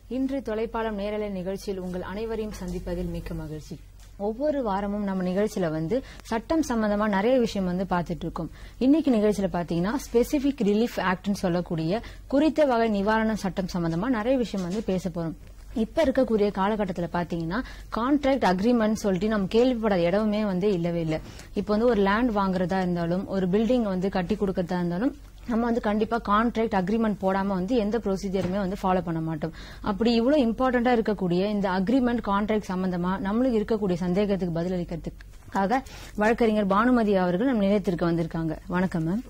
இன்று தொலைப்பாளம் நேரலை நிகழ்ச்சியில் உங்கள் அனைவரையும் சந்திப்பதில் மிக்க மகிழ்ச்சி ஒவ்வொரு வாரமும் நம்ம நிகழ்ச்சியில வந்து சட்டம் சம்பந்தமா நிறைய விஷயம் வந்து பார்த்துட்டு இருக்கோம் இன்னைக்கு நிகழ்ச்சியில பாத்தீங்கன்னா ஸ்பெசிபிக் ரிலீஃப் ஆக்ட்னு சொல்லக்கூடிய குறித்த வகை நிவாரண சட்டம் சம்பந்தமா நிறைய விஷயம் வந்து பேச போறோம் இப்ப இருக்கக்கூடிய காலகட்டத்துல பாத்தீங்கன்னா கான்ட்ராக்ட் அக்ரிமெண்ட் சொல்லிட்டு நம்ம கேள்விப்படாத இடமே வந்து இல்லவே இல்லை இப்போ வந்து ஒரு லேண்ட் வாங்குறதா இருந்தாலும் ஒரு பில்டிங் வந்து கட்டி கொடுக்கறதா இருந்தாலும் நம்ம வந்து கண்டிப்பா கான்ட்ராக்ட் அக்ரிமெண்ட் போடாம வந்து எந்த ப்ரொசீஜருமே வந்து ஃபாலோ பண்ண மாட்டோம் அப்படி இவ்வளவு இம்பார்ட்டண்டா இருக்கக்கூடிய இந்த அக்ரிமெண்ட் கான்ட்ராக்ட் சம்பந்தமா நம்மளுக்கு இருக்கக்கூடிய சந்தேகத்துக்கு பதிலளிக்கிறதுக்காக வழக்கறிஞர் பானுமதி அவர்கள் நம்ம நிலையத்திற்கு வந்திருக்காங்க வணக்கம் மேம்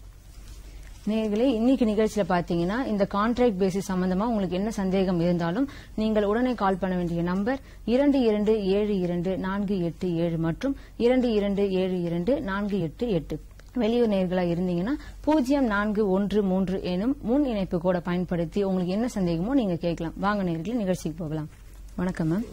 நேர்களே இன்னைக்கு நிகழ்ச்சியில பாத்தீங்கன்னா இந்த கான்ட்ராக்ட் பேசிஸ் சம்பந்தமா உங்களுக்கு என்ன சந்தேகம் இருந்தாலும் நீங்கள் உடனே கால் பண்ண வேண்டிய நம்பர் இரண்டு இரண்டு ஏழு இரண்டு நான்கு எட்டு ஏழு மற்றும் இரண்டு இரண்டு ஏழு இரண்டு நான்கு எட்டு எட்டு வெளியூர் நேர்களா இருந்தீங்கன்னா பூஜ்ஜியம் நான்கு ஒன்று மூன்று எனும் முன் இணைப்பு கூட பயன்படுத்தி உங்களுக்கு என்ன சந்தேகமோ நீங்க கேட்கலாம் வாங்க நேர்களே நிகழ்ச்சிக்கு போகலாம் வணக்கம் மேம்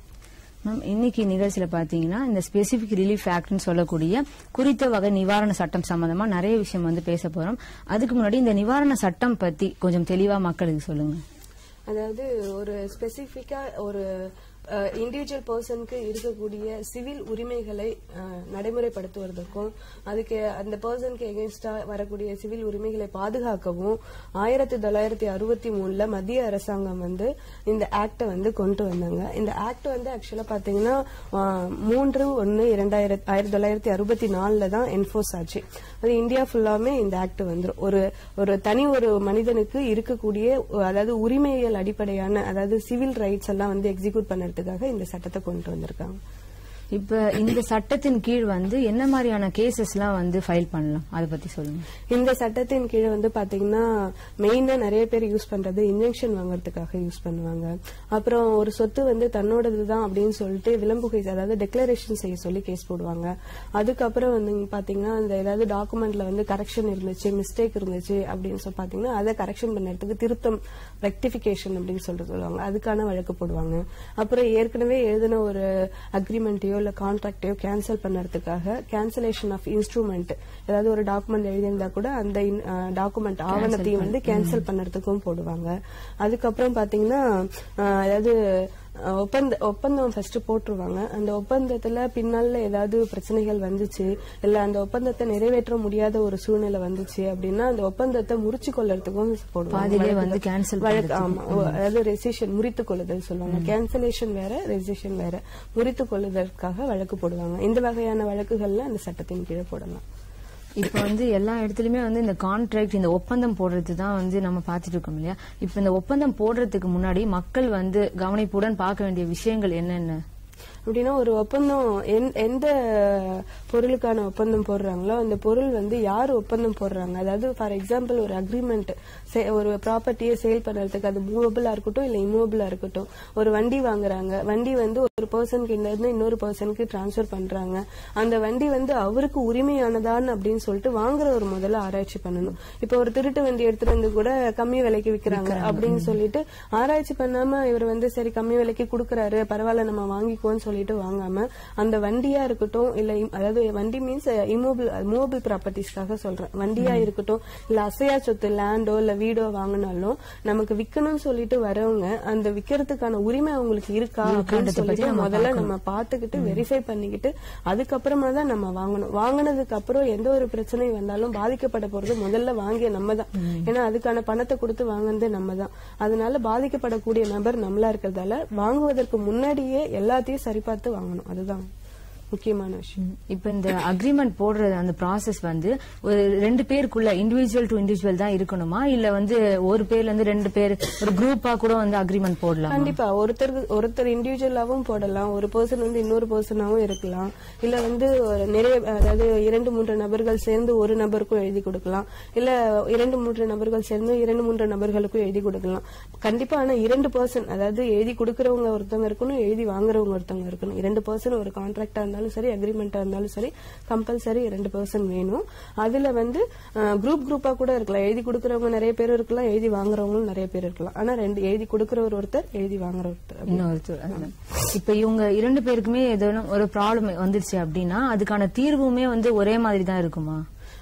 மேம் இன்னைக்கு நிகழ்ச்சியில பாத்தீங்கன்னா இந்த ஸ்பெசிபிக் ரிலீஃப் ஆக்ட்னு சொல்லக்கூடிய குறித்த வகை நிவாரண சட்டம் சம்பந்தமா நிறைய விஷயம் வந்து பேச போறோம் அதுக்கு முன்னாடி இந்த நிவாரண சட்டம் பத்தி கொஞ்சம் தெளிவா மக்களுக்கு சொல்லுங்க அதாவது ஒரு ஸ்பெசிபிக்கா ஒரு இண்டிவிஜுவல் பர்சனுக்கு இருக்கக்கூடிய சிவில் உரிமைகளை அஹ், நடைமுறைப்படுத்துவதற்கும் அதுக்கு அந்த பர்சனுக்கு எகென்ஸ்டா வரக்கூடிய சிவில் உரிமைகளை பாதுகாக்கவும் ஆயிரத்தி தொள்ளாயிரத்தி அறுபத்தி மூணுல மத்திய அரசாங்கம் வந்து இந்த ஆக்ட வந்து கொண்டு வந்தாங்க இந்த ஆக்ட் வந்து ஆக்சுவலா பாத்தீங்கன்னா அஹ், மூன்று ஒன்னு இரண்டாயிரத்தி ஆயிரத்தி தொள்ளாயிரத்தி அறுபத்தி நாலுல தான் என்ஃபோர்ஸ் ஆச்சு அது இந்தியா ஃபுல்லாமே இந்த ஆக்ட் வந்துரும் ஒரு ஒரு தனி ஒரு மனிதனுக்கு இருக்கக்கூடிய அதாவது உரிமைகள் அடிப்படையான அதாவது சிவில் ரைட்ஸ் எல்லாம் வந்து எக்ஸிக்யூட் பண்ணறதுக்காக இந்த சட்டத்தை கொண்டு வந்திருக்காங்க இப்ப இந்த சட்டத்தின் கீழ் வந்து என்ன மாதிரியான கேசஸ் எல்லாம் வந்து ஃபைல் பண்ணலாம் அதை பத்தி சொல்லுங்க இந்த சட்டத்தின் கீழே வந்து பாத்தீங்கன்னா மெயினா நிறைய பேர் யூஸ் பண்றது இன்ஜெக்ஷன் வாங்குறதுக்காக யூஸ் பண்ணுவாங்க அப்புறம் ஒரு சொத்து வந்து தன்னோடது தான் அப்படின்னு சொல்லிட்டு விளம்புகை அதாவது டெக்ளரேஷன் செய்ய சொல்லி கேஸ் போடுவாங்க அதுக்கப்புறம் வந்து பாத்தீங்கன்னா அந்த ஏதாவது டாக்குமெண்ட்ல வந்து கரெக்ஷன் இருந்துச்சு மிஸ்டேக் இருந்துச்சு அப்படின்னு சொல்லி பாத்தீங்கன்னா அதை கரெக்ஷன் பண்ணறதுக்கு திருத்தம் ரெக்டிபிகேஷன் அப்படின்னு சொல்லிட்டு சொல்லுவாங்க அதுக்கான வழக்கு போடுவாங்க அப்புறம் ஏற்கனவே எழுதின ஒரு அக்ரிமெண்ட்டையோ இல்ல கான்ட்ராக்டையோ கேன்சல் பண்ணறதுக்காக கேன்சலேஷன் ஆஃப் இன்ஸ்ட்ருமெண்ட் ஏதாவது ஒரு டாக்குமெண்ட் எழுதியிருந்தா கூட அந்த டாக்குமெண்ட் ஆவணத்தையும் வந்து கேன்சல் பண்ணறதுக்கும் போடுவாங்க அதுக்கப்புறம் பாத்தீங்கன்னா அஹ், அதாவது அஹ், ஒப்பந்த ஒப்பந்தம் ஃபர்ஸ்ட் போட்டுருவாங்க அந்த ஒப்பந்தத்துல பின்னால ஏதாவது பிரச்சனைகள் வந்துச்சு இல்ல அந்த ஒப்பந்தத்தை நிறைவேற்ற முடியாத ஒரு சூழ்நிலை வந்துச்சு அப்படின்னா அந்த ஒப்பந்தத்தை முறிச்சு கொள்ளறதுக்கும் போடுவாங்க பாதியிலே வந்து வழக்கு- cancel வழக்கு ஆமா ஓ, அதாவது ரெசிஷன் முறித்து கொள்ளுதல் சொல்லுவாங்க கேன்சலேஷன் வேற ரெசிஷன் வேற முறித்து கொள்ளுதற்காக வழக்கு போடுவாங்க இந்த வகையான வழக்குகள்ல அந்த சட்டத்தின் கீழே போடலாம் இப்ப வந்து எல்லா இடத்துலயுமே வந்து இந்த கான்ட்ராக்ட் இந்த ஒப்பந்தம் போடுறது தான் வந்து நம்ம பார்த்துட்டு இருக்கோம் இல்லையா இப்ப இந்த ஒப்பந்தம் போடுறதுக்கு முன்னாடி மக்கள் வந்து கவனிப்புடன் பார்க்க வேண்டிய விஷயங்கள் என்னென்ன அப்படின்னா ஒரு ஒப்பந்தம் எந்த- எந்த பொருளுக்கான ஒப்பந்தம் போடுறாங்களோ அந்த பொருள் வந்து யார் ஒப்பந்தம் போடுறாங்க அதாவது ஃபார் எக்ஸாம்பிள் ஒரு அக்ரிமெண்ட் ஒரு ப்ராப்பர்ட்டியை சேல் பண்றதுக்கு அது மூவபிளா இருக்கட்டும் இல்ல இம்மூவபிளா இருக்கட்டும் ஒரு வண்டி வாங்குறாங்க வண்டி வந்து ஒரு பர்சன் கிட்ட இருந்து இன்னொரு பர்சனுக்கு டிரான்ஸ்ஃபர் பண்றாங்க அந்த வண்டி வந்து அவருக்கு உரிமையானதான் அப்படின்னு சொல்லிட்டு வாங்குற ஒரு முதல்ல ஆராய்ச்சி பண்ணணும் இப்ப ஒரு திருட்டு வண்டி எடுத்துட்டு வந்து கூட கம்மி விலைக்கு விக்கிறாங்க அப்படின்னு சொல்லிட்டு ஆராய்ச்சி பண்ணாம இவர் வந்து சரி கம்மி விலைக்கு கொடுக்கறாரு பரவாயில்ல நம்ம வாங்கிக்குவோம்னு சொல்லிட்டு வாங்காம அந்த வண்டியா இருக்கட்டும் இல்ல இம்- அதாவது வண்டி மீன்ஸ் இமோபிள் மூவபிள் ப்ராப்பர்ட்டிஸ்க்காக சொல்றேன் வண்டியா இருக்கட்டும் இல்ல அசையா சொத்து லேண்டோ இல்ல வீடோ வாங்கினாலும் நமக்கு விக்கணும்னு சொல்லிட்டு வரவங்க அந்த விக்கிறதுக்கான உரிமை அவங்களுக்கு இருக்கா அப்படின்னு சொல்லிட்டு முதல்ல நம்ம பாத்துக்கிட்டு வெரிஃபை பண்ணிக்கிட்டு அதுக்கப்புறமா தான் நம்ம வாங்கணும் வாங்கினதுக்கு அப்புறம் எந்த ஒரு பிரச்சனை வந்தாலும் பாதிக்கப்பட போறது முதல்ல வாங்கிய நம்ம தான் ஏன்னா அதுக்கான பணத்தை கொடுத்து வாங்குனது நம்ம தான் அதனால பாதிக்கப்படக்கூடிய நபர் நம்மளா இருக்கிறதால வாங்குவதற்கு முன்னாடியே எல்லாத்தையும் சரிபார்த்து வாங்கணும் அதுதான் முக்கியமான விஷயம் இப்ப இந்த அக்ரிமெண்ட் போடுற அந்த ப்ராசஸ் வந்து ஒரு ரெண்டு பேருக்குள்ள இண்டிவிஜுவல் டு இண்டிவிஜுவல் தான் இருக்கணுமா இல்ல வந்து ஒரு பேர்ல இருந்து ரெண்டு பேர் ஒரு குரூப்பா கூட வந்து அக்ரிமெண்ட் போடலாம் கண்டிப்பா ஒருத்தருக்கு ஒருத்தர் இண்டிவிஜுவலாவும் போடலாம் ஒரு பர்சன் வந்து இன்னொரு பர்சனாவும் இருக்கலாம் இல்ல வந்து ஒரு நிறைய அதாவது இரண்டு மூன்று நபர்கள் சேர்ந்து ஒரு நபருக்கும் எழுதி கொடுக்கலாம் இல்ல இரண்டு மூன்று நபர்கள் சேர்ந்து இரண்டு மூன்று நபர்களுக்கும் எழுதி கொடுக்கலாம் கண்டிப்பா ஆனா இரண்டு பர்சன் அதாவது எழுதி கொடுக்கறவங்க ஒருத்தவங்க இருக்கணும் எழுதி வாங்குறவங்க ஒருத்தவங்க இருக்கணும் இரண்டு பர்சன் ஒரு கான்ட்ராக்டா இருந்தாலும் சரி அக்ரிமெண்டா இருந்தாலும் சரி கம்பல்சரி இரண்டு பர்சன் வேணும் அதுல வந்து குரூப் குரூப்பா கூட இருக்கலாம் எழுதி கொடுக்கறவங்க நிறைய பேர் இருக்கலாம் எழுதி வாங்குறவங்களும் நிறைய பேர் இருக்கலாம் ஆனா ரெண்டு எழுதி கொடுக்கறவர் ஒருத்தர் எழுதி வாங்குற ஒருத்தர் இன்னொருத்தர் அதுதான். இப்ப இவங்க இரண்டு பேருக்குமே ஏதோ ஒரு ப்ராப்ளம் வந்துருச்சு அப்படின்னா அதுக்கான தீர்வுமே வந்து ஒரே மாதிரி தான் இருக்குமா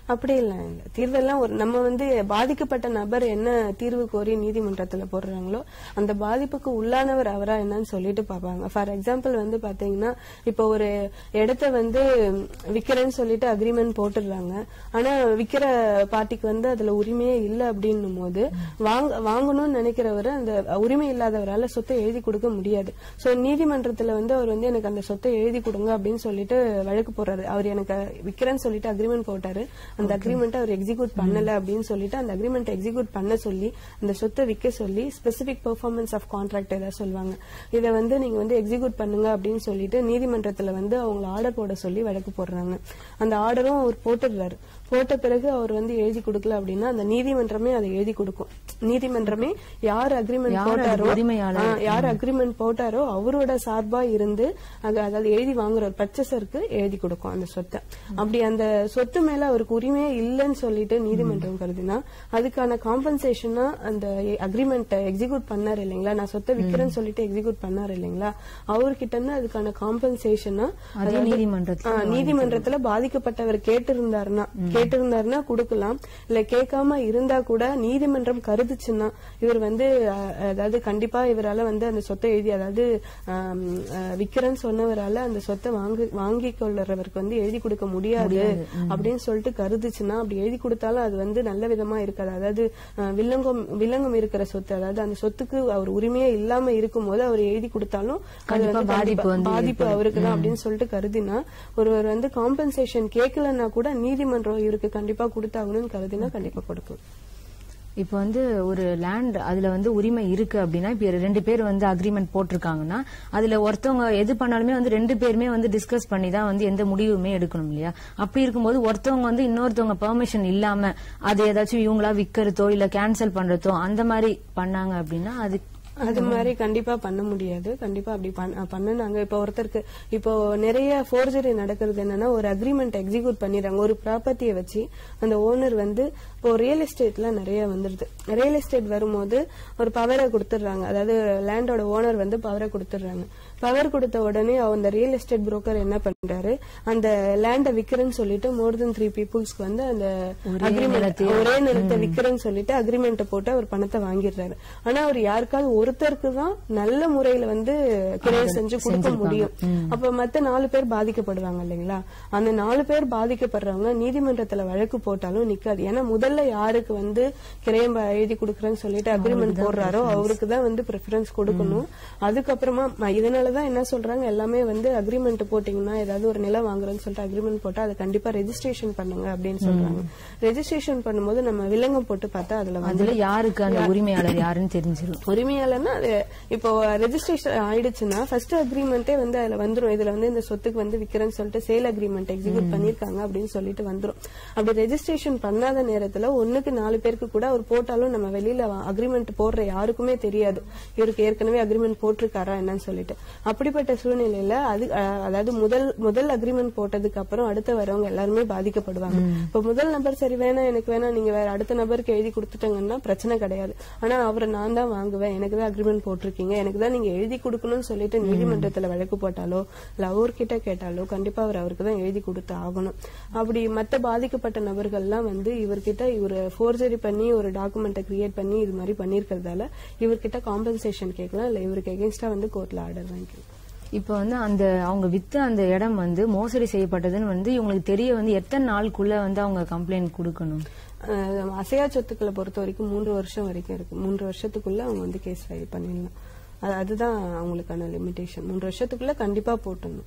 அப்படி இல்ல இல்ல தீர்வெல்லாம் ஒரு நம்ம வந்து பாதிக்கப்பட்ட நபர் என்ன தீர்வு கோரி நீதிமன்றத்துல போடுறாங்களோ அந்த பாதிப்புக்கு உள்ளானவர் அவரா என்னன்னு சொல்லிட்டு பாப்பாங்க ஃபார் எக்ஸாம்பிள் வந்து பாத்தீங்கன்னா இப்போ ஒரு இடத்த வந்து விக்கிறேன்னு சொல்லிட்டு அக்ரிமெண்ட் போட்டுடுறாங்க ஆனா விக்கிற பார்ட்டிக்கு வந்து அதுல உரிமையே இல்ல அப்படின்னும் போது வாங்க வாங்கணும்னு நினைக்கிறவர் அந்த உரிமை இல்லாதவரால சொத்தை எழுதி கொடுக்க முடியாது சோ நீதிமன்றத்துல வந்து அவர் வந்து எனக்கு அந்த சொத்தை எழுதி கொடுங்க அப்படின்னு சொல்லிட்டு வழக்கு போடுறாரு அவர் எனக்கு விக்கிறேன்னு சொல்லிட்டு அக்ரிமெண்ட் போட்டாரு அந்த அக்ரிமெண்ட் அவர் எக்ஸிக்யூட் பண்ணல அப்படின்னு சொல்லிட்டு அந்த அக்ரிமெண்ட் எக்ஸிக்யூட் பண்ண சொல்லி அந்த சொத்தை விற்க சொல்லி ஸ்பெசிபிக் பெர்ஃபார்மன்ஸ் ஆஃப் கான்ட்ராக்ட் ஏதாவது சொல்லுவாங்க இதை வந்து நீங்க வந்து எக்ஸிக்யூட் பண்ணுங்க அப்படின்னு சொல்லிட்டு நீதிமன்றத்துல வந்து அவங்கள ஆர்டர் போட சொல்லி வழக்கு போடுறாங்க அந்த ஆர்டரும் அவர் போட்டுடுறாரு போட்ட பிறகு அவர் வந்து எழுதி கொடுக்கல அப்படின்னா அந்த நீதிமன்றமே அதை எழுதி கொடுக்கும் நீதிமன்றமே யார் அக்ரிமெண்ட் யார் போட்டாரோ அதுக்கு உரிமையாளர்? ஆ, யார் அக்ரிமெண்ட் போட்டாரோ அவரோட சார்பா இருந்து அது- அதாவது எழுதி வாங்குற பர்ச்சேசருக்கு எழுதி கொடுக்கும் அந்த சொத்தை அப்படி அந்த சொத்து மேல அவருக்கு உரிமையே இல்லைன்னு சொல்லிட்டு நீதிமன்றம் கருதினா அதுக்கான காம்பன்சேஷனா அந்த அக்ரிமெண்ட் எக்ஸிக்யூட் பண்ணாரு இல்லைங்களா நான் சொத்தை விக்கிறேன்னு சொல்லிட்டு எக்ஸிக்யூட் பண்ணாரு இல்லைங்களா அவர்கிட்ட இருந்து அதுக்கான காம்பன்சேஷனா அதே நீதிமன்றத்துல நீதிமன்றத்துல பாதிக்கப்பட்டவர் கேட்டிருந்தாருன்னா கேட்டிருந்தாருன்னா கொடுக்கலாம் இல்ல கேட்காம இருந்தா கூட நீதிமன்றம் கருதுச்சுன்னா இவர் வந்து அஹ், அதாவது கண்டிப்பா இவரால வந்து அந்த சொத்தை எழுதி அதாவது ஆம், அஹ், விக்கிறேன்னு சொன்னவரால அந்த சொத்தை வாங்கி வாங்கி கொள்றவருக்கு வந்து எழுதி கொடுக்க முடியாது அப்படின்னு சொல்லிட்டு கருதுச்சுன்னா அப்படி எழுதி கொடுத்தாலும் அது வந்து நல்ல விதமா இருக்காது அதாவது அஹ், வில்லங்கம் வில்லங்கம் இருக்கிற சொத்து அதாவது அந்த சொத்துக்கு அவர் உரிமையே இல்லாம இருக்கும்போது அவர் எழுதி கொடுத்தாலும் அது கண்டிப்பா வந்து பாதிப்பு கண்டிப்பா வந்து பாதிப்பு அவருக்கு தான் அப்படின்னு சொல்லிட்டு கருதினா ஒருவர் வந்து காம்பன்சேஷன் கேட்கலன்னா கூட நீதிமன்றம் இவருக்கு கண்டிப்பா கொடுத்தாகணும்னு கருதினா கண்டிப்பா கொடுக்கும் இப்போ வந்து ஒரு லேண்ட் அதுல வந்து உரிமை இருக்கு அப்படின்னா இப்ப ரெண்டு பேர் வந்து அக்ரிமெண்ட் போட்டிருக்காங்கன்னா அதுல ஒருத்தவங்க எது பண்ணாலுமே வந்து ரெண்டு பேருமே வந்து டிஸ்கஸ் பண்ணி தான் வந்து எந்த முடிவுமே எடுக்கணும் இல்லையா அப்படி இருக்கும்போது ஒருத்தவங்க வந்து இன்னொருத்தவங்க பெர்மிஷன் இல்லாம அது ஏதாச்சும் இவங்களா விக்கிறதோ இல்ல கேன்சல் பண்றதோ அந்த மாதிரி பண்ணாங்க அப்படின்னா அது அது மாதிரி கண்டிப்பா பண்ண முடியாது கண்டிப்பா அப்படி பண்ண- பண்ணுனாங்க இப்ப ஒருத்தருக்கு இப்போ நிறைய ஃபோர்ஜரி நடக்கிறது என்னன்னா ஒரு அக்ரிமெண்ட் எக்ஸிக்யூட் பண்ணிடுறாங்க ஒரு ப்ராப்பர்ட்டியை வச்சு அந்த ஓனர் வந்து இப்போ ரியல் எஸ்டேட்ல நிறைய வந்துருது ரியல் எஸ்டேட் வரும்போது ஒரு பவரை கொடுத்துடுறாங்க அதாவது லேண்டோட ஓனர் வந்து பவரை கொடுத்துடுறாங்க பவர் கொடுத்த உடனே அந்த ரியல் எஸ்டேட் புரோக்கர் என்ன பண்றாரு அந்த லேண்டை விக்கிறேன்னு சொல்லிட்டு மோர் தென் த்ரீ பீப்புள்ஸ்க்கு வந்து அந்த அக்ரிமெண்ட் ஒரே நிலத்தை விக்கிறேன்னு சொல்லிட்டு அக்ரிமெண்ட் போட்டு அவர் பணத்தை வாங்கிடுறாரு ஆனா அவர் யாருக்காவது ஒருத்தருக்கு தான் நல்ல முறையில வந்து கிரைய செஞ்சு கொடுக்க முடியும் அப்ப மத்த நாலு பேர் பாதிக்கப்படுவாங்க இல்லைங்களா அந்த நாலு பேர் பாதிக்கப்படுறவங்க நீதிமன்றத்துல வழக்கு போட்டாலும் நிக்காது ஏன்னா முதல்ல யாருக்கு வந்து கிரயம் எழுதி கொடுக்கறேன்னு சொல்லிட்டு அக்ரிமெண்ட் போடுறாரோ அவருக்கு தான் வந்து ப்ரிஃபரன்ஸ் கொடுக்கணும் அதுக்கப்புறமா ம- இதனாலதான் என்ன சொல்றாங்க எல்லாமே வந்து அக்ரிமெண்ட் போட்டீங்கன்னா ஏதாவது ஒரு நிலம் வாங்குறேன்னு சொல்லிட்டு அக்ரிமெண்ட் போட்டா அது கண்டிப்பா ரெஜிஸ்ட்ரேஷன் பண்ணுங்க அப்படின்னு சொல்றாங்க ரெஜிஸ்ட்ரேஷன் பண்ணும்போது நம்ம விலங்கம் போட்டு பார்த்தா அதுல வந்து அதுல யாருக்கு அந்த உரிமையாளர் யாருன்னு தெரிஞ்சிடும் உரிமையாளர்னா அது இப்போ ரெஜிஸ்ட்ரேஷன் ஆயிடுச்சுன்னா ஃபர்ஸ்ட் அக்ரிமெண்டே வந்து அதுல வந்துரும் இதுல வந்து இந்த சொத்துக்கு வந்து விக்கிறேன்னு சொல்லிட்டு சேல் அக்ரிமெண்ட் எக்ஸிக்யூட் பண்ணிருக்காங்க அப்படின்னு சொல்லிட்டு வந்துரும் அப்படி ரெஜிஸ்ட்ரேஷன் பண்ணாத நேரத்துல ஒண்ணுக்கு நாலு பேருக்கு கூட அவர் போட்டாலும் நம்ம வெளியில அக்ரிமெண்ட் போடுற யாருக்குமே தெரியாது இவருக்கு ஏற்கனவே அக்ரிமெண்ட் போட்டிருக்காரா என்னன்னு சொல்லிட்டு அப்படிப்பட்ட சூழ்நிலையில அது அஹ், அதாவது முதல் முதல் அக்ரிமெண்ட் போட்டதுக்கு அப்புறம் அடுத்து வரவங்க எல்லாருமே பாதிக்கப்படுவாங்க இப்போ முதல் நபர் சரி வேணாம் எனக்கு வேணாம் நீங்க வேற அடுத்த நபருக்கு எழுதி கொடுத்துட்டாங்கன்னா பிரச்சனை கிடையாது ஆனா அவரை நான் தான் வாங்குவேன் எனக்கு தான் அக்ரிமெண்ட் போட்டிருக்கீங்க எனக்கு தான் நீங்க எழுதி கொடுக்கணும்னு சொல்லிட்டு நீதிமன்றத்துல வழக்கு போட்டாலோ இல்ல அவர்கிட்ட கேட்டாலோ கண்டிப்பா அவர் அவருக்கு தான் எழுதி கொடுத்து ஆகணும் அப்படி மத்த பாதிக்கப்பட்ட நபர்கள்லாம் வந்து இவர்கிட்ட இவர் ஃபோர்ஜரி பண்ணி ஒரு டாக்குமெண்ட்டை கிரியேட் பண்ணி இது மாதிரி பண்ணிருக்கிறதால இவர்கிட்ட காம்பன்சேஷன் கேட்கலாம் இல்ல இவருக்கு எகென்ஸ்டா வந்து கோர்ட்ல ஆர்டர் வாங்கிக்கலாம் இப்போ வந்து அந்த அவங்க வித்த அந்த இடம் வந்து மோசடி செய்யப்பட்டதுன்னு வந்து இவங்களுக்கு தெரிய வந்து எத்தனை நாளுக்குள்ள வந்து அவங்க கம்ப்ளைண்ட் கொடுக்கணும் அஹ் அசையா சொத்துக்களை பொறுத்த வரைக்கும் மூன்று வருஷம் வரைக்கும் இருக்கு மூன்று வருஷத்துக்குள்ள அவங்க வந்து கேஸ் ஃபைல் பண்ணிடலாம் அது- அதுதான் அவங்களுக்கான லிமிடேஷன் மூன்று வருஷத்துக்குள்ள கண்டிப்பா போட்டணும்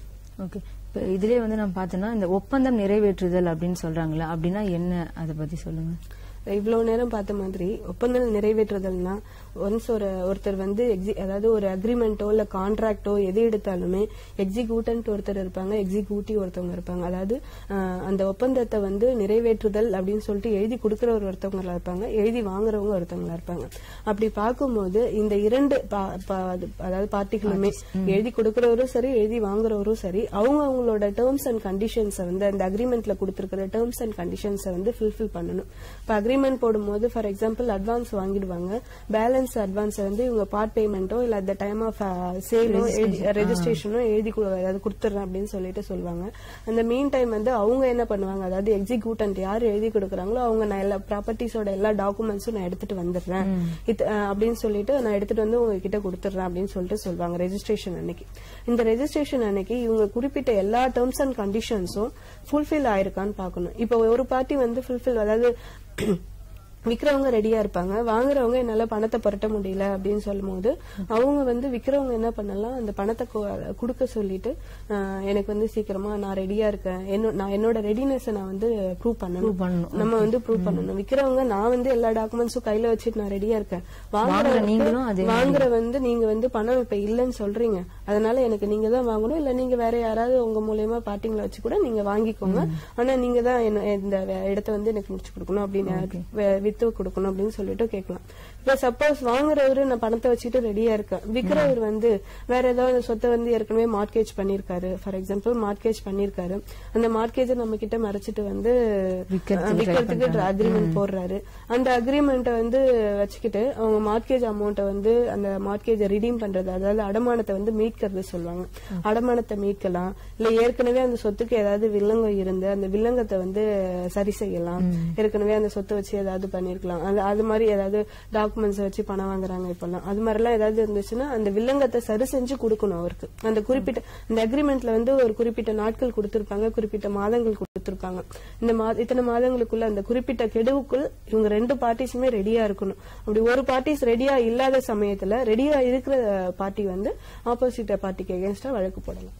ஓகே இப்போ இதுலயே வந்து நம்ம பார்த்தோம்னா இந்த ஒப்பந்தம் நிறைவேற்றுதல் அப்படின்னு சொல்றாங்களா அப்படின்னா என்ன அதை பத்தி சொல்லுங்க இவ்வளவு நேரம் பார்த்த மாதிரி ஒப்பந்தம் நிறைவேற்றுதல்னா ஒன்ஸ் ஒரு ஒருத்தர் வந்து exi- அதாவது ஒரு அக்ரிமெண்ட்டோ இல்ல கான்ட்ராக்டோ எது எடுத்தாலுமே எக்ஸிக்யூட்டன்ட் ஒருத்தர் இருப்பாங்க எக்ஸிக்யூட்டிவ் ஒருத்தவங்க இருப்பாங்க அதாவது அஹ், அந்த ஒப்பந்தத்தை வந்து நிறைவேற்றுதல் அப்படின்னு சொல்லிட்டு எழுதி கொடுக்கறவர் ஒருத்தவங்களா இருப்பாங்க எழுதி வாங்குறவங்க ஒருத்தவங்களா இருப்பாங்க அப்படி பார்க்கும்போது இந்த இரண்டு பா- பா- அது- அதாவது பார்ட்டிகளுமே எழுதி கொடுக்கறவரும் சரி எழுதி வாங்குறவரும் சரி அவங்க அவங்களோட டேர்ம்ஸ் அண்ட் கண்டிஷன்ஸை வந்து அந்த அக்ரிமெண்ட்ல கொடுத்திருக்கிற டேர்ம்ஸ் அண்ட் கண்டிஷன்ஸை வந்து ஃபுல்ஃபில் பண்ணணும் இப்போ அக்ரிமெண்ட் போடும்போது ஃபார் எக்ஸாம்பிள் அட்வான்ஸ் வாங்கிடுவாங்க பேலன்ஸ் பேலன்ஸ் அட்வான்ஸ் வந்து இவங்க பார்ட் பேமெண்ட்டோ இல்ல அட் த டைம் ஆஃப் சேலோ ரெஜிஸ்ட்ரேஷனோ எழுதி கொடு- அதாவது கொடுத்துறேன் அப்படின்னு சொல்லிட்டு சொல்லுவாங்க அந்த மீன் டைம் வந்து அவங்க என்ன பண்ணுவாங்க அதாவது எக்ஸிக்யூட்டன்ட் யார் எழுதி கொடுக்குறாங்களோ அவங்க நான் எல்லா ப்ராப்பர்ட்டிஸோட எல்லா டாக்குமெண்ட்ஸும் நான் எடுத்துட்டு வந்துடுறேன் இது, அஹ், அப்படின்னு சொல்லிட்டு நான் எடுத்துட்டு வந்து உங்ககிட்ட கொடுத்துட்றேன் அப்படின்னு சொல்லிட்டு சொல்லுவாங்க ரெஜிஸ்ட்ரேஷன் அன்னைக்கு இந்த ரெஜிஸ்ட்ரேஷன் அன்னைக்கு இவங்க குறிப்பிட்ட எல்லா டேர்ம்ஸ் அண்ட் கண்டிஷன்ஸும் ஃபுல்ஃபில் ஆயிருக்கான்னு பார்க்கணும் இப்போ ஒரு பார்ட்டி வந்து ஃபுல்ஃபில் அதாவது விக்கிறவங்க ரெடியா இருப்பாங்க வாங்குறவங்க என்னால பணத்தை புரட்ட முடியல அப்படின்னு சொல்லும்போது அவங்க வந்து விக்கிறவங்க என்ன பண்ணலாம் அந்த பணத்தை கொ- கொடுக்க சொல்லிட்டு ஆஹ், எனக்கு வந்து சீக்கிரமா நான் ரெடியா இருக்கேன் என்னோ- நான் என்னோட ரெடினஸ் நான் வந்து ப்ரூவ் பண்ணணும் பண்ணணும். நம்ம வந்து ப்ரூவ் பண்ணணும் விக்கிறவங்க நான் வந்து எல்லா டாக்குமெண்ட்ஸும் கையில வச்சுட்டு நான் ரெடியா இருக்கேன் வாங்குற நீங்களும் அதே வாங்குறவங்க வாங்குற வந்து நீங்க வந்து பணம் இப்ப இல்லைன்னு சொல்றீங்க அதனால எனக்கு நீங்க தான் வாங்கணும் இல்ல நீங்க வேற யாராவது உங்க மூலியமா பார்ட்டிங்களை வச்சு கூட நீங்க வாங்கிக்கோங்க ஆனா நீங்க தான் என்ன- இந்த வே- இடத்த வந்து எனக்கு முடிச்சு கொடுக்கணும் அப்படின்னு வே- வித்து கொடுக்கணும் அப்படின்னு சொல்லிட்டு கேட்கலாம் இப்ப சப்போஸ் வாங்குறவரு நான் பணத்தை வச்சுட்டு ரெடியா இருக்கேன் விக்கிறவர் வந்து வேற ஏதாவது சொத்தை வந்து ஏற்கனவே மார்க்கேஜ் பண்ணிருக்காரு ஃபார் எக்ஸாம்பிள் மார்க்கேஜ் பண்ணிருக்காரு அந்த மார்க்கேஜை நம்ம கிட்ட மறைச்சிட்டு வந்து விக்கிறதுக்கு try விக்கிறதுக்கு அக்ரிமெண்ட் போடுறாரு அந்த அக்ரிமெண்ட்டை வந்து வச்சுக்கிட்டு அவங்க மார்க்கேஜ் அமௌண்ட்டை வந்து அந்த மார்க்கேஜை ரிடீம் பண்றது அதாவது அடமானத்தை வந்து மீட்கிறது சொல்லுவாங்க அடமானத்தை மீட்கலாம் இல்ல ஏற்கனவே அந்த சொத்துக்கு ஏதாவது வில்லங்கம் இருந்து அந்த வில்லங்கத்தை வந்து சரி செய்யலாம் ஏற்கனவே அந்த சொத்தை வச்சு ஏதாவது பண்ணிருக்கலாம் அது அது மாதிரி ஏதாவது டாக்குமெண்ட்ஸ் வச்சு பணம் வாங்குறாங்க இப்பெல்லாம் அது மாதிரிலாம் ஏதாவது இருந்துச்சுன்னா அந்த வில்லங்கத்தை சரி செஞ்சு கொடுக்கணும் அவருக்கு அந்த குறிப்பிட்ட அந்த அக்ரிமெண்ட்ல வந்து ஒரு குறிப்பிட்ட நாட்கள் கொடுத்திருப்பாங்க குறிப்பிட்ட மாதங்கள் கொடுத்திருப்பாங்க இந்த மா இத்தனை மாதங்களுக்குள்ள அந்த குறிப்பிட்ட கெடுவுக்குள் இவங்க ரெண்டு பார்ட்டிஸுமே ரெடியா இருக்கணும் அப்படி ஒரு பார்ட்டிஸ் ரெடியா இல்லாத சமயத்துல ரெடியா இருக்கிற பார்ட்டி வந்து ஆப்போசிட் பார்ட்டிக்கு எகேன்ஸ்டா வழக்கு போடலாம்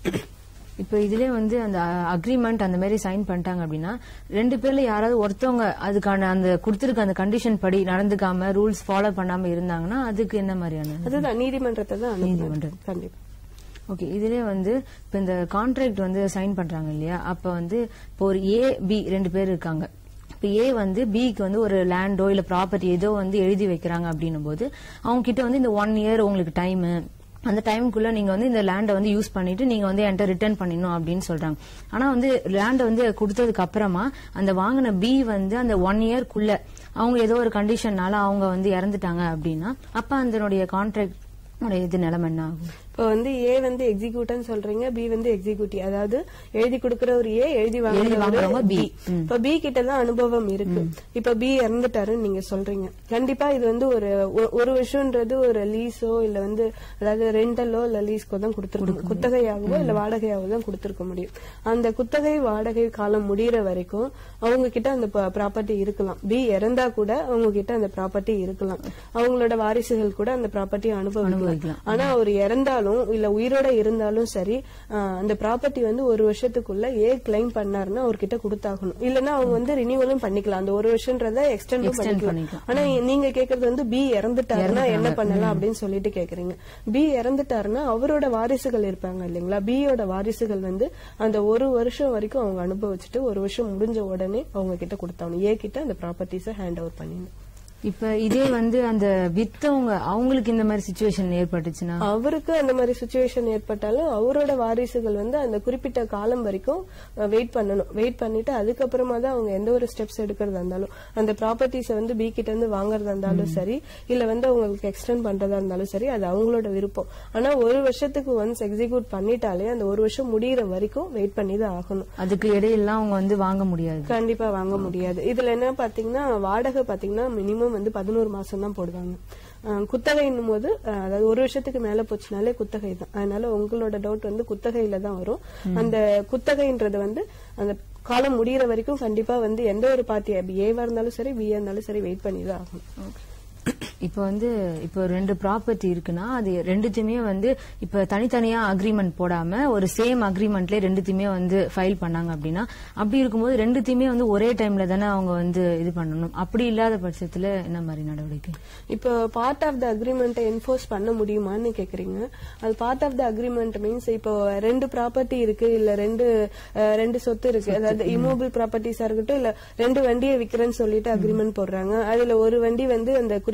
இப்போ இதுலயே வந்து அந்த அக்ரிமெண்ட் அந்த மாதிரி சைன் பண்ணிட்டாங்க அப்படின்னா ரெண்டு பேர்ல யாராவது ஒருத்தவங்க அதுக்கான அந்த கொடுத்திருக்க அந்த கண்டிஷன் படி நடந்துக்காம ரூல்ஸ் ஃபாலோ பண்ணாம இருந்தாங்கன்னா அதுக்கு என்ன மாதிரியான அதுதான் நீதிமன்றத்தை தான் அணுகணும். நீதிமன்றம். கண்டிப்பா ஓகே இதுலயே வந்து இப்ப இந்த கான்ட்ராக்ட் வந்து சைன் பண்றாங்க இல்லையா அப்ப வந்து இப்போ ஒரு ஏ பி ரெண்டு பேர் இருக்காங்க இப்ப ஏ வந்து பிக்கு வந்து ஒரு லேண்டோ இல்ல ப்ராப்பர்ட்டி ஏதோ வந்து எழுதி வைக்கிறாங்க அப்படின்னும் போது அவங்க கிட்ட வந்து இந்த ஒன் இயர் உங்களுக்கு டைம் அந்த டைமுக்குள்ள நீங்க வந்து இந்த லேண்டை வந்து யூஸ் பண்ணிட்டு நீங்க வந்து என்கிட்ட ரிட்டர்ன் பண்ணிடணும் அப்படின்னு சொல்றாங்க ஆனா வந்து லேண்டை வந்து கொடுத்ததுக்கு அப்புறமா அந்த வாங்கின பி வந்து அந்த ஒன் இயர்க்குள்ள அவங்க ஏதோ ஒரு கண்டிஷன்னால அவங்க வந்து இறந்துட்டாங்க அப்படின்னா அப்ப அதனுடைய கான்ட்ராக்ட் இது நிலைமை என்ன ஆகும் இப்ப வந்து ஏ வந்து எக்ஸிக்யூட்னு சொல்றீங்க பி வந்து எக்ஸிக்யூட்டிவ் அதாவது எழுதி கொடுக்கிற ஒரு ஏ எழுதி வாங்குறவங்க வாங்குறவங்க B. பி இப்ப பி கிட்ட தான் அனுபவம் இருக்கு இப்ப பி இறந்துட்டாருன்னு நீங்க சொல்றீங்க கண்டிப்பா இது வந்து ஒரு ஒ- ஒரு வருஷம்ன்றது ஒரு லீஸோ இல்ல வந்து அதாவது ரெண்டலோ இல்ல லீஸ்க்கோ தான் கொடுத்துருக்கணும் குத்தகையாகவோ இல்ல வாடகையாகவோ தான் கொடுத்திருக்க முடியும் அந்த குத்தகை வாடகை காலம் முடியற வரைக்கும் அவங்க கிட்ட அந்த ப்ராப்பர்ட்டி இருக்கலாம் பி இறந்தா கூட அவங்க கிட்ட அந்த ப்ராப்பர்ட்டி இருக்கலாம் அவங்களோட வாரிசுகள் கூட அந்த ப்ராப்பர்ட்டி அனுபவிக்கலாம் அனுபவிக்கலாம். ஆனா அவர் இறந்தாலும் இல்ல உயிரோட இருந்தாலும் சரி ஆஹ், அந்த ப்ராப்பர்ட்டி வந்து ஒரு வருஷத்துக்குள்ள ஏ கிளைம் பண்ணாருன்னா அவர்கிட்ட கொடுத்தாகணும் இல்லன்னா அவங்க வந்து ரினியூவலும் பண்ணிக்கலாம் அந்த ஒரு வருஷன்றத எக்ஸ்டெண்டும் Extend பண்ணிக்கலாம் பண்ணிக்கலாம். ஆனா நீங்க கேக்குறது வந்து பி இறந்துட்டாருன்னா என்ன பண்ணலாம் அப்படின்னு சொல்லிட்டு கேக்குறீங்க பி இறந்துட்டாருன்னா அவரோட வாரிசுகள் இருப்பாங்க இல்லைங்களா பியோட வாரிசுகள் வந்து அந்த ஒரு வருஷம் வரைக்கும் அவங்க அனுபவிச்சுட்டு ஒரு வருஷம் முடிஞ்ச உடனே அவங்க கிட்ட கொடுத்தாகணும் ஏ கிட்ட அந்த ப்ராப்பர்ட்டிஸை ஹேண்ட் ஓவர் பண்ணிடணும் இப்ப இதே வந்து அந்த வித்தவங்க அவங்களுக்கு இந்த மாதிரி சுச்சுவேஷன் ஏற்பட்டுச்சுன்னா அவருக்கு அந்த மாதிரி சுச்சுவேஷன் ஏற்பட்டாலும் அவரோட வாரிசுகள் வந்து அந்த குறிப்பிட்ட காலம் வரைக்கும் வெயிட் பண்ணணும் வெயிட் பண்ணிட்டு அதுக்கப்புறமா தான் அவங்க எந்த ஒரு ஸ்டெப்ஸ் எடுக்கிறதா இருந்தாலும் அந்த ப்ராப்பர்ட்டிஸை வந்து பி கிட்ட இருந்து வாங்குறதா இருந்தாலும் சரி இல்ல வந்து அவங்களுக்கு எக்ஸ்டெண்ட் பண்றதா இருந்தாலும் சரி அது அவங்களோட விருப்பம் ஆனா ஒரு வருஷத்துக்கு ஒன்ஸ் எக்ஸிக்யூட் பண்ணிட்டாலே அந்த ஒரு வருஷம் முடியிற வரைக்கும் வெயிட் பண்ணி தான் ஆகணும் அதுக்கு இடையெல்லாம் அவங்க வந்து வாங்க முடியாது கண்டிப்பா வாங்க முடியாது இதுல என்ன பாத்தீங்கன்னா வாடகை பாத்தீங்கன்னா மினிமம் வந்து பதினோரு மாசம் தான் போடுவாங்க அஹ் குத்தகைன்னும் போது அஹ் அதாவது ஒரு வருஷத்துக்கு மேல போச்சுனாலே குத்தகை தான் அதனால உங்களோட டவுட் வந்து குத்தகையில தான் வரும் அந்த குத்தகைன்றது வந்து அந்த காலம் முடியிற வரைக்கும் கண்டிப்பா வந்து எந்த ஒரு பார்ட்டி ஏவா இருந்தாலும் சரி பிஏ இருந்தாலும் சரி வெயிட் பண்ணி தான் ஆகணும் இப்ப வந்து இப்போ ரெண்டு ப்ராப்பர்ட்டி இருக்குன்னா அது ரெண்டுத்தையுமே வந்து இப்ப தனித்தனியா அக்ரிமெண்ட் போடாம ஒரு சேம் அக்ரிமெண்ட்லயே ரெண்டுத்தையுமே வந்து ஃபைல் பண்ணாங்க அப்படின்னா அப்படி இருக்கும்போது ரெண்டுத்தையுமே வந்து ஒரே டைம்ல தானே அவங்க வந்து இது பண்ணணும் அப்படி இல்லாத பட்சத்துல என்ன மாதிரி நடவடிக்கை இப்போ பார்ட் ஆஃப் த அக்ரிமெண்ட்டை என்ஃபோர்ஸ் பண்ண முடியுமான்னு கேக்குறீங்க அது part of the agreement means இப்போ ரெண்டு ப்ராப்பர்ட்டி இருக்கு இல்ல ரெண்டு அஹ், ரெண்டு சொத்து இருக்கு அதாவது இமோபிள் ப்ராப்பர்ட்டிஸா இருக்கட்டும் இல்ல ரெண்டு வண்டியை விக்கிறேன்னு சொல்லிட்டு அக்ரிமெண்ட் போடுறாங்க அதுல ஒரு வண்டி வந்து அந்த குறிப்பிட்ட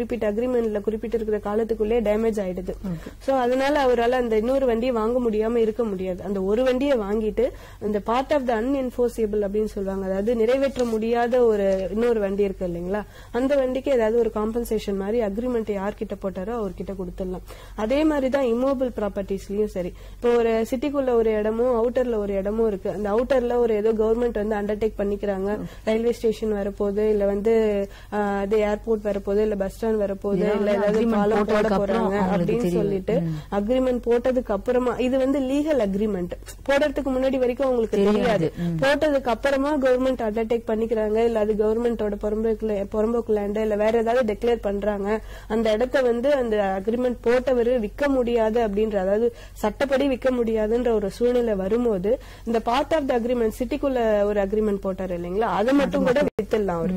குறிப்பிட்ட அக்ரிமெண்ட்ல குறிப்பிட்டிருக்கிற காலத்துக்குள்ளே டேமேஜ் ஆயிடுது சோ அதனால அவரால அந்த இன்னொரு வண்டியை வாங்க முடியாம இருக்க முடியாது அந்த ஒரு வண்டியை வாங்கிட்டு அந்த பார்ட் ஆஃப் த அன்என்ஃபோர்சிபிள் அப்படின்னு சொல்லுவாங்க அதாவது நிறைவேற்ற முடியாத ஒரு இன்னொரு வண்டி இருக்கு இல்லைங்களா அந்த வண்டிக்கு ஏதாவது ஒரு காம்பன்சேஷன் மாதிரி அக்ரிமெண்ட் யார்கிட்ட போட்டாரோ அவர்கிட்ட கொடுத்துடலாம் அதே மாதிரி தான் இம்மோபிள் ப்ராப்பர்ட்டிஸ்லயும் சரி இப்போ ஒரு சிட்டிக்குள்ள ஒரு இடமும் அவுட்டர்ல ஒரு இடமும் இருக்கு அந்த அவுட்டர்ல ஒரு ஏதோ கவர்மெண்ட் வந்து அண்டர்டேக் பண்ணிக்கிறாங்க ரயில்வே ஸ்டேஷன் வரப்போகுது இல்ல வந்து ஆஹ், அது ஏர்போர்ட் வரப்போகுது இல்ல பஸ் ஸ்டாண்ட் வரப்போகுது இதெல்லாம் இல்ல வந்து ஏதாவது agreement பாலம் போட போட்டதுக்கு அப்புறம் போறாங்க அவங்களுக்கு அப்படின்னு தெரியும். சொல்லிட்டு அக்ரிமெண்ட் போட்டதுக்கு அப்புறமா இது வந்து லீகல் அக்ரிமெண்ட் போடுறதுக்கு முன்னாடி வரைக்கும் அவங்களுக்கு தெரியாது போட்டதுக்கு அப்புறமா கவர்மெண்ட் அண்டர்டேக் பண்ணிக்கிறாங்க இல்ல அது கவர்மெண்டோட புறம்போக்குல புறம்போக்கு லேண்ட் இல்ல வேற ஏதாவது டிக்ளேர் பண்றாங்க அந்த இடத்த வந்து அந்த அக்ரிமெண்ட் போட்டவர் விற்க முடியாது அப்படின்ற அதாவது சட்டப்படி விற்க முடியாதுன்ற ஒரு சூழ்நிலை வரும்போது இந்த பார்ட் ஆஃப் த அக்ரிமெண்ட் சிட்டிக்குள்ள ஒரு அக்ரிமெண்ட் போட்டாரு இல்லைங்களா அதை மட்டும் கூட வித்துடலாம் அவரு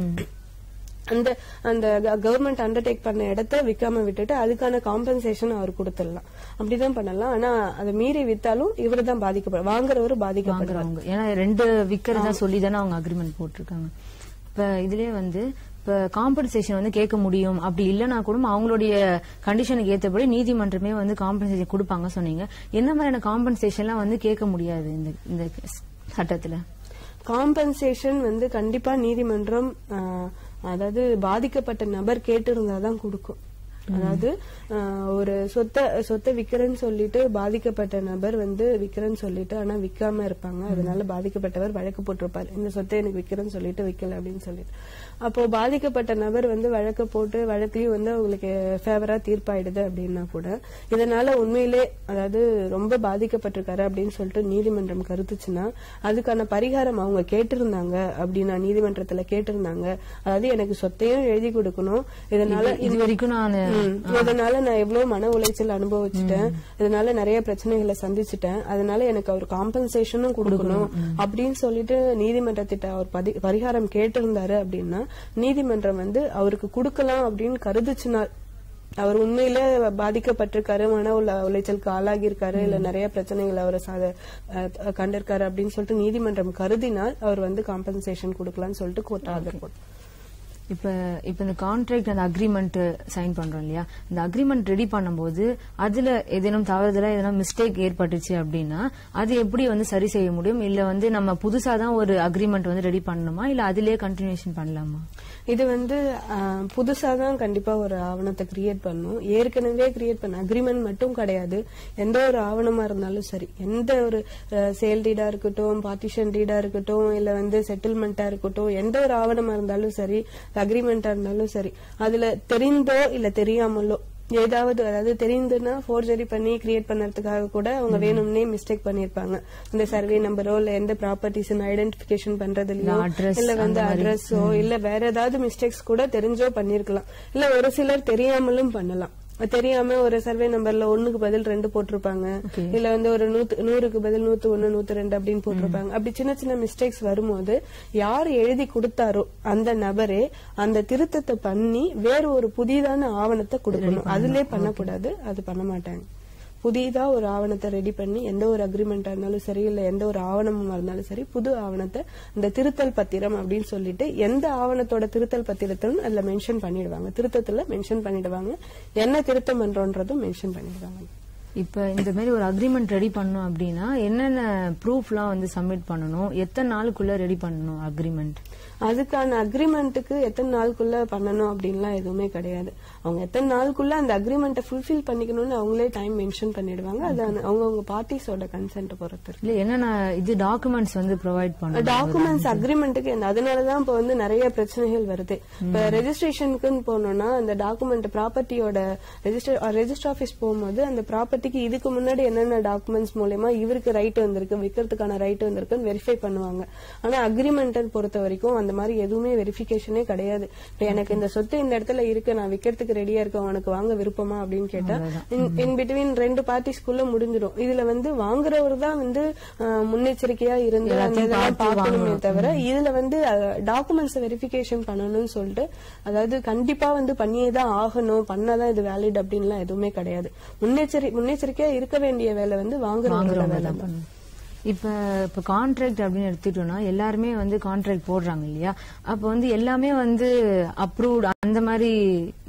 அந்த அந்த கவர்மெண்ட் அண்டர்டேக் பண்ண இடத்த விக்காம விட்டுட்டு அதுக்கான காம்பன்சேஷன் அவர் கொடுத்துடலாம் அப்படிதான் பண்ணலாம் ஆனா அதை மீறி வித்தாலும் இவரு தான் பாதிக்கப்பட வாங்குறவரு பாதிக்கப்படுறாங்க வாங்குறவங்க ஏன்னா ரெண்டு விக்கிறதா சொல்லி தானே அவங்க அக்ரிமெண்ட் போட்டிருக்காங்க இப்ப இதுலயே வந்து இப்ப காம்பன்சேஷன் வந்து கேட்க முடியும் அப்படி இல்லைன்னா கூட அவங்களுடைய கண்டிஷனுக்கு ஏத்தபடி நீதிமன்றமே வந்து காம்பன்சேஷன் கொடுப்பாங்க சொன்னீங்க என்ன மாதிரியான காம்பன்சேஷன்லாம் வந்து கேட்க முடியாது இந்த இந்த சட்டத்துல காம்பன்சேஷன் வந்து கண்டிப்பா நீதிமன்றம் ஆஹ், அதாவது பாதிக்கப்பட்ட நபர் கேட்டிருந்தாதான் கொடுக்கும் அதாவது ஆஹ், ஒரு சொத்தை சொத்தை விக்கிறேன்னு சொல்லிட்டு பாதிக்கப்பட்ட நபர் வந்து விக்கிறேன்னு சொல்லிட்டு ஆனா விக்காம இருப்பாங்க அதனால பாதிக்கப்பட்டவர் வழக்கு போட்டிருப்பார் இந்த சொத்தை எனக்கு விக்கிறேன்னு சொல்லிட்டு விக்கல அப்படின்னு சொல்லிட்டு அப்போ பாதிக்கப்பட்ட நபர் வந்து வழக்கு போட்டு வழக்குலயும் வந்து அவங்களுக்கு ஃபேவரா தீர்ப்பாயிடுது அப்படின்னா கூட இதனால உண்மையிலே அதாவது ரொம்ப பாதிக்கப்பட்டிருக்காரு அப்படின்னு சொல்லிட்டு நீதிமன்றம் கருத்துச்சுன்னா அதுக்கான பரிகாரம் அவங்க கேட்டிருந்தாங்க அப்படின்னா நீதிமன்றத்துல கேட்டிருந்தாங்க அதாவது எனக்கு சொத்தையும் எழுதி கொடுக்கணும் இதனால இது வரைக்கும் நான் ம். இதனால நான் எவ்வளவு மன உளைச்சல் அனுபவிச்சுட்டேன் இதனால நிறைய பிரச்சனைகளை சந்திச்சுட்டேன் அதனால எனக்கு அவர் காம்பன்சேஷனும் கொடுக்கணும் அப்படின்னு சொல்லிட்டு நீதிமன்றத்திட்ட அவர் பதி- பரிகாரம் கேட்டிருந்தாரு அப்படின்னா நீதிமன்றம் வந்து அவருக்கு கொடுக்கலாம் அப்படின்னு கருதுச்சுனா அவர் உண்மையில பாதிக்கப்பட்டிருக்காரு மன உள- உளைச்சலுக்கு ஆளாகி இருக்காரு இல்ல நிறைய பிரச்சனைகள் அவரை சாத- அஹ் கண்டிருக்காரு அப்படின்னு சொல்லிட்டு நீதிமன்றம் கருதினால் அவர் வந்து காம்பன்சேஷன் கொடுக்கலாம்னு சொல்லிட்டு கோர்ட் ஆர்டர் போடும் இப்ப இப்ப இந்த கான்ட்ராக்ட் அந்த அக்ரிமெண்ட் சைன் பண்றோம் இல்லையா இந்த அக்ரிமெண்ட் ரெடி பண்ணும்போது அதுல ஏதேனும் தவறுதலா எதனா மிஸ்டேக் ஏற்பட்டுச்சு அப்படின்னா அது எப்படி வந்து சரி செய்ய முடியும் இல்ல வந்து நம்ம புதுசா தான் ஒரு அக்ரிமெண்ட் வந்து ரெடி பண்ணணுமா இல்ல அதிலேயே கண்டினியூஷன் பண்ணலாமா இது வந்து ஆஹ், புதுசா தான் கண்டிப்பா ஒரு ஆவணத்தை கிரியேட் பண்ணும் ஏற்கனவே கிரியேட் பண்ண அக்ரிமெண்ட் மட்டும் கிடையாது எந்த ஒரு ஆவணமா இருந்தாலும் சரி எந்த ஒரு சேல் டீடா இருக்கட்டும் பார்ட்டிஷன் டீடா இருக்கட்டும் இல்ல வந்து செட்டில்மெண்டா இருக்கட்டும் எந்த ஒரு ஆவணமா இருந்தாலும் சரி அக்ரிமெண்டா இருந்தாலும் சரி அதுல தெரிந்தோ இல்ல தெரியாமலோ ஏதாவது அதாவது தெரிந்துன்னா ஃபோர்ஜரி பண்ணி கிரியேட் பண்ணறதுக்காக கூட அவங்க வேணும்னே மிஸ்டேக் பண்ணிருப்பாங்க இந்த சர்வே நம்பரோ இல்ல எந்த ப்ராப்பர்ட்டிஸ் ஐடென்டிபிகேஷன் பண்றதுலயோ இல்ல address இல்ல வந்து அந்த மாதிரி. அட்ரஸோ இல்ல வேற ஏதாவது மிஸ்டேக்ஸ் கூட தெரிஞ்சோ பண்ணிருக்கலாம் இல்ல ஒரு சிலர் தெரியாமலும் பண்ணலாம் தெரியாம ஒரு சர்வே நம்பர்ல ஒண்ணுக்கு பதில் ரெண்டு போட்டிருப்பாங்க Okay. இல்ல வந்து ஒரு நூத்து நூறுக்கு பதில் நூத்து ஒண்ணு நூத்து ரெண்டு அப்படின்னு போட்டிருப்பாங்க அப்படி சின்ன சின்ன மிஸ்டேக்ஸ் வரும்போது யார் எழுதி கொடுத்தாரோ அந்த நபரே அந்த திருத்தத்தை பண்ணி வேற ஒரு புதிதான ஆவணத்தை கொடுக்கணும் அதுலயே பண்ணக்கூடாது அது பண்ண மாட்டாங்க புதிதா ஒரு ஆவணத்தை ரெடி பண்ணி எந்த ஒரு அக்ரிமெண்டா இருந்தாலும் சரி இல்ல எந்த ஒரு ஆவணமா இருந்தாலும் சரி புது ஆவணத்தை இந்த திருத்தல் பத்திரம் அப்படின்னு சொல்லிட்டு எந்த ஆவணத்தோட திருத்தல் பத்திரத்திலும் அதுல மென்ஷன் பண்ணிடுவாங்க திருத்தத்துல மென்ஷன் பண்ணிடுவாங்க என்ன திருத்தம் பண்றோன்றதும் மென்ஷன் பண்ணிடுவாங்க இப்ப இந்த மாதிரி ஒரு அக்ரிமெண்ட் ரெடி பண்ணணும் அப்படின்னா என்னென்ன ப்ரூஃப்லாம் வந்து சப்மிட் பண்ணணும் எத்தனை நாளுக்குள்ள ரெடி பண்ணணும் அக்ரிமெண்ட் அதுக்கான அக்ரிமெண்ட்டுக்கு எத்தனை நாளுக்குள்ள பண்ணணும் அப்படின்லாம் எதுவுமே கிடையாது அவங்க எத்தனை நாளுக்குள்ள அந்த அக்ரிமெண்ட்டை ஃபுல்ஃபில் பண்ணிக்கணும்னு அவங்களே டைம் மென்ஷன் பண்ணிடுவாங்க அது அவங்கவுங்க பார்ட்டிஸோட கன்சென்ட் பொறுத்து இருக்கு. இல்ல என்னென்ன இது டாக்குமெண்ட்ஸ் வந்து ப்ரொவைட் பண்ணணும் டாக்குமெண்ட்ஸ் அக்ரிமெண்ட்டுக்கு அதனாலதான் இப்ப வந்து நிறைய பிரச்சனைகள் வருது இப்ப ரெஜிஸ்ட்ரேஷனுக்குன்னு போனோம்னா அந்த டாக்குமெண்ட் ப்ராப்பர்ட்டியோட ரெஜிஸ்டர் ரெஜிஸ்டர் ஆபீஸ் போகும்போது அந்த ப்ராப்பர்ட்டிக்கு இதுக்கு முன்னாடி என்னென்ன டாக்குமெண்ட்ஸ் மூலயமா இவருக்கு ரைட் வந்திருக்கு விற்கிறதுக்கான ரைட் வந்திருக்குன்னு வெரிஃபை பண்ணுவாங்க ஆனா அக்ரிமெண்ட் பொறுத்த வரைக்கும் அந்த மாதிரி எதுவுமே வெரிஃபிகேஷனே கிடையாது இப்ப எனக்கு இந்த சொத்து இந்த இடத்துல இருக்கு நான் விற்கிறதுக்கு ரெடியா இருக்கேன் உனக்கு வாங்க விருப்பமா அப்படின்னு கேட்டா இன் பிட்வீன் ரெண்டு பார்ட்டிஸ்க்குள்ள முடிஞ்சிடும் இதுல வந்து வாங்குறவர் தான் வந்து அஹ், முன்னெச்சரிக்கையா இருந்து அந்த இதெல்லாம் பார்க்கணுமே தவிர இதுல வந்து டாக்குமெண்ட்ஸ் வெரிஃபிகேஷன் பண்ணணும்னு சொல்லிட்டு அதாவது கண்டிப்பா வந்து பண்ணியே தான் ஆகணும் பண்ணாதான் இது வேலிட் அப்படின்லாம் எதுவுமே கிடையாது முன்னெச்சரி முன்னெச்சரிக்கையா இருக்க வேண்டிய வேலை வந்து வாங்குறவங்களோட வாங்குறவங்க வேலை தான் தான் பண்ணணும். இப்ப இப்ப கான்ட்ராக்ட் அப்படின்னு எடுத்துட்டோம்னா எல்லாருமே வந்து கான்ட்ராக்ட் போடுறாங்க இல்லையா அப்ப வந்து எல்லாமே வந்து அப்ரூவ்ட் அந்த மாதிரி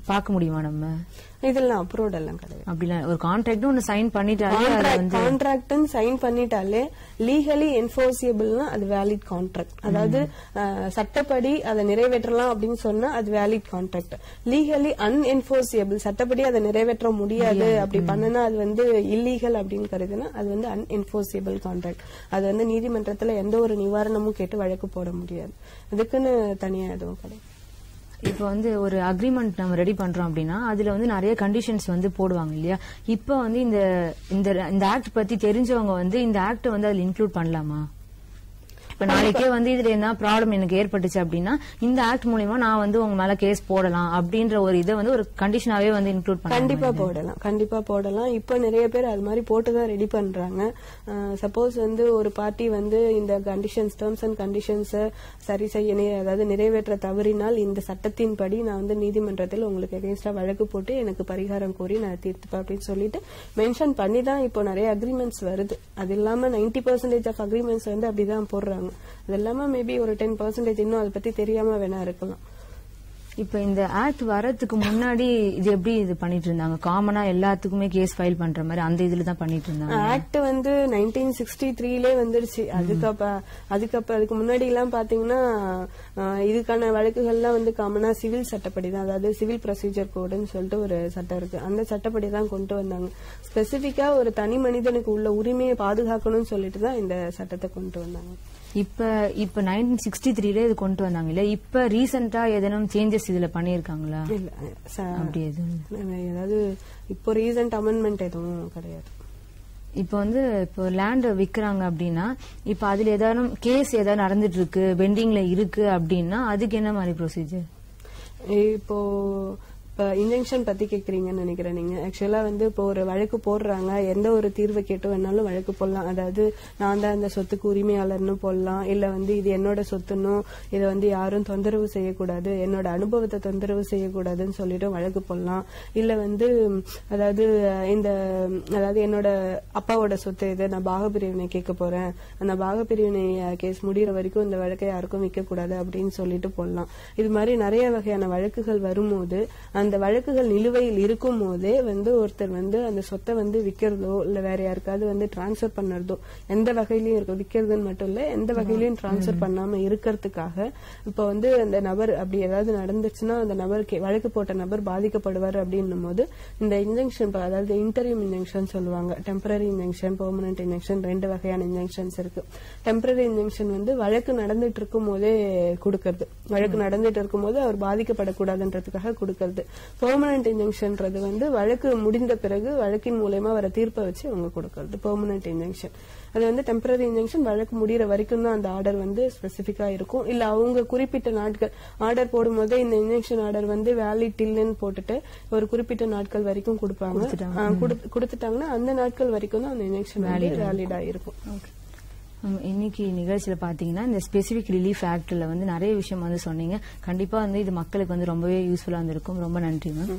பார்க்க முடியுமா நம்ம இதெல்லாம் அப்ரோட் எல்லாம் கிடையாது அப்படிலாம் ஒரு கான்ட்ராக்ட் ஒன்னு சைன் பண்ணிட்டாலே அது வந்து கான்ட்ராக்ட் சைன் பண்ணிட்டாலே லீகலி என்ஃபோர்சியபிள்னா அது வேலிட் கான்ட்ராக்ட் அதாவது அஹ், சட்டப்படி அதை நிறைவேற்றலாம் அப்படின்னு சொன்னா அது வேலிட் கான்ட்ராக்ட் லீகலி அன்என்ஃபோர்சியபிள் சட்டப்படி அதை நிறைவேற்ற முடியாது அப்படி பண்ணனா அது வந்து இல்லீகல் அப்படின்னு கருதுனா அது வந்து அன்என்ஃபோர்சியபிள் கான்ட்ராக்ட் அது வந்து நீதிமன்றத்துல எந்த ஒரு நிவாரணமும் கேட்டு வழக்கு போட முடியாது அதுக்குன்னு தனியா எதுவும் கிடையாது இப்போ வந்து ஒரு அக்ரிமெண்ட் நம்ம ரெடி பண்றோம் அப்படின்னா அதுல வந்து நிறைய கண்டிஷன்ஸ் வந்து போடுவாங்க இல்லையா இப்போ வந்து இந்த இந்த இந்த ஆக்ட் பத்தி தெரிஞ்சவங்க வந்து இந்த ஆக்ட் வந்து அதுல இன்க்ளூட் பண்ணலாமா இப்ப நாளைக்கே வந்து இதுல என்ன ப்ராப்ளம் எனக்கு ஏற்பட்டுச்சு அப்படின்னா இந்த ஆக்ட் மூலியமா நான் வந்து உங்க மேல கேஸ் போடலாம் அப்படின்ற ஒரு இதை வந்து ஒரு கண்டிஷனாவே வந்து இன்க்ளூட் பண்ணலாம் கண்டிப்பா போடலாம் கண்டிப்பா போடலாம் இப்ப நிறைய பேர் அது மாதிரி போட்டுதான் ரெடி பண்றாங்க சப்போஸ் வந்து ஒரு பார்ட்டி வந்து இந்த கண்டிஷன்ஸ் டேர்ம்ஸ் அண்ட் கண்டிஷன்ஸ் சரி செய்ய நி- அதாவது நிறைவேற்ற தவறினால் இந்த சட்டத்தின்படி நான் வந்து நீதிமன்றத்தில் உங்களுக்கு எகேன்ஸ்டா வழக்கு போட்டு எனக்கு பரிகாரம் கோரி நான் தீர்த்துப்பேன் அப்படின்னு சொல்லிட்டு மென்ஷன் பண்ணி தான் இப்போ நிறைய அக்ரிமெண்ட்ஸ் வருது அது இல்லாம நைன்டி பர்சன்டேஜ் ஆஃப் அக்ரிமெண்ட்ஸ் வந்து அப்படிதான் போடுறாங்க அது இல்லாம மேபி ஒரு டென் பர்சன்டேஜ் இன்னும் அதை பத்தி தெரியாம வேணா இருக்கலாம் இப்ப இந்த ஆக்ட் வரதுக்கு முன்னாடி இது எப்படி இது பண்ணிட்டு இருந்தாங்க காமனா எல்லாத்துக்குமே கேஸ் ஃபைல் பண்ற மாதிரி அந்த இதுல தான் பண்ணிட்டு இருந்தாங்க ஆக்ட் வந்து நைன்டீன் சிக்ஸ்டி த்ரீலே வந்துருச்சு அதுக்கப்ப அதுக்கப்புறம் அதுக்கு முன்னாடி எல்லாம் பாத்தீங்கன்னா அஹ், இதுக்கான வழக்குகள்லாம் வந்து காமனா சிவில் சட்டப்படி தான் அதாவது சிவில் ப்ரொசீஜர் கோடுன்னு சொல்லிட்டு ஒரு சட்டம் இருக்கு அந்த சட்டப்படி தான் கொண்டு வந்தாங்க ஸ்பெசிபிக்கா ஒரு தனி மனிதனுக்கு உள்ள உரிமையை பாதுகாக்கணும்னு சொல்லிட்டு தான் இந்த சட்டத்தை கொண்டு வந்தாங்க இப்ப இப்ப நைன்டீன் சிக்ஸ்டி த்ரீல இது கொண்டு வந்தாங்க இல்ல இப்ப ரீசெண்டா ஏதேனும் சேஞ்சஸ் இதுல பண்ணிருக்காங்களா இல்ல ச- அப்படி எதுவும் அதாவது இப்போ ரீசன்ட் அமெண்ட்மெண்ட் எதுவும் கிடையாது இப்ப வந்து இப்போ லேண்ட் விக்கிறாங்க அப்படின்னா இப்ப அதுல ஏதாவது கேஸ் ஏதாவது நடந்துட்டு இருக்கு பெண்டிங்ல இருக்கு அப்படின்னா அதுக்கு என்ன மாதிரி ப்ரொசீஜர் இப்போ இப்ப இன்ஜெக்ஷன் பத்தி கேக்குறீங்கன்னு நினைக்கிறேன் நீங்க ஆக்சுவலா வந்து இப்போ ஒரு வழக்கு போடுறாங்க எந்த ஒரு தீர்வு கேட்டு வேணாலும் வழக்கு போடலாம் அதாவது நான் தான் இந்த சொத்துக்கு உரிமையாளர்னு போடலாம் இல்ல வந்து இது என்னோட சொத்துன்னும் இதை வந்து யாரும் தொந்தரவு செய்யக்கூடாது என்னோட அனுபவத்தை தொந்தரவு செய்யக்கூடாதுன்னு சொல்லிட்டு வழக்கு போடலாம் இல்ல வந்து ம், அதாவது அஹ், இந்த ம், அதாவது என்னோட அப்பாவோட சொத்து இது நான் பாகப்பிரிவினை கேட்க போறேன் அந்த பாகப்பிரிவினை கேஸ் முடியிற வரைக்கும் இந்த வழக்கை யாருக்கும் விற்க கூடாது அப்படின்னு சொல்லிட்டு போடலாம் இது மாதிரி நிறைய வகையான வழக்குகள் வரும்போது அந்த வழக்குகள் நிலுவையில் இருக்கும் போதே வந்து ஒருத்தர் வந்து அந்த சொத்தை வந்து விற்கிறதோ இல்ல வேற யாருக்காவது வந்து டிரான்ஸ்ஃபர் பண்ணறதோ எந்த வகையிலயும் இருக்கும் விற்கிறதுன்னு மட்டும் இல்ல எந்த வகையிலயும் டிரான்ஸ்ஃபர் பண்ணாம இருக்கிறதுக்காக இப்ப வந்து அந்த நபர் அப்படி ஏதாவது நடந்துச்சுன்னா அந்த நபர் கே- வழக்கு போட்ட நபர் பாதிக்கப்படுவார் அப்படின்னும் போது இந்த இன்ஜெக்ஷன் அதாவது இன்டர்வியூ இன்ஜெக்ஷன் சொல்லுவாங்க டெம்பரரி இன்ஜெக்ஷன் பெர்மனன்ட் இன்ஜெக்ஷன் ரெண்டு வகையான இன்ஜெக்ஷன்ஸ் இருக்கு டெம்பரரி இன்ஜெக்ஷன் வந்து வழக்கு நடந்துட்டு இருக்கும் போதே கொடுக்கறது வழக்கு நடந்துட்டு இருக்கும் போது அவர் பாதிக்கப்படக்கூடாதுன்றதுக்காக கொடுக்கறது பெர்மனன்ட் இன்ஜெக்ஷன்ன்றது வந்து வழக்கு முடிந்த பிறகு வழக்கின் மூலயமா வர தீர்ப்பை வச்சு அவங்க கொடுக்கறது பெர்மனன்ட் இன்ஜெக்ஷன் அது வந்து டெம்பரரி இன்ஜெக்ஷன் வழக்கு முடியிற வரைக்கும் தான் அந்த ஆர்டர் வந்து ஸ்பெசிபிக்கா இருக்கும் இல்ல அவங்க குறிப்பிட்ட நாட்கள் ஆர்டர் போடும்போது இந்த இன்ஜெக்ஷன் ஆர்டர் வந்து வேலிட் இல்லைன்னு போட்டுட்டு ஒரு குறிப்பிட்ட நாட்கள் வரைக்கும் கொடுப்பாங்க ஆ, குடுத்து- கொடுத்துட்டாங்கன்னா அந்த நாட்கள் வரைக்கும் தான் அந்த இன்ஜெக்ஷன் வேலிடா இருக்கும் உம், இன்னைக்கு நிகழ்ச்சியில பாத்தீங்கன்னா இந்த ஸ்பெசிபிக் ரிலீஃப் ஆக்ட்ல வந்து நிறைய விஷயம் வந்து சொன்னீங்க கண்டிப்பா வந்து இது மக்களுக்கு வந்து ரொம்பவே யூஸ்ஃபுல்லா இருந்திருக்கும் ரொம்ப நன்றி மேம்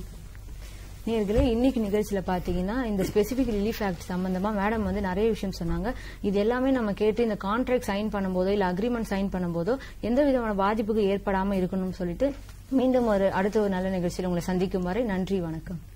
நேர்களே இன்னைக்கு நிகழ்ச்சியில பாத்தீங்கன்னா இந்த ஸ்பெசிபிக் ரிலீஃப் ஆக்ட் சம்பந்தமா மேடம் வந்து நிறைய விஷயம் சொன்னாங்க இது எல்லாமே நம்ம கேட்டு இந்த கான்ட்ராக்ட் சைன் பண்ணும்போதோ இல்ல அக்ரிமெண்ட் சைன் பண்ணும்போதோ எந்த விதமான பாதிப்புக்கு ஏற்படாம இருக்கணும்னு சொல்லிட்டு மீண்டும் ஒரு அடுத்த ஒரு நல்ல நிகழ்ச்சியில் உங்களை சந்திக்கும் வரை நன்றி வணக்கம்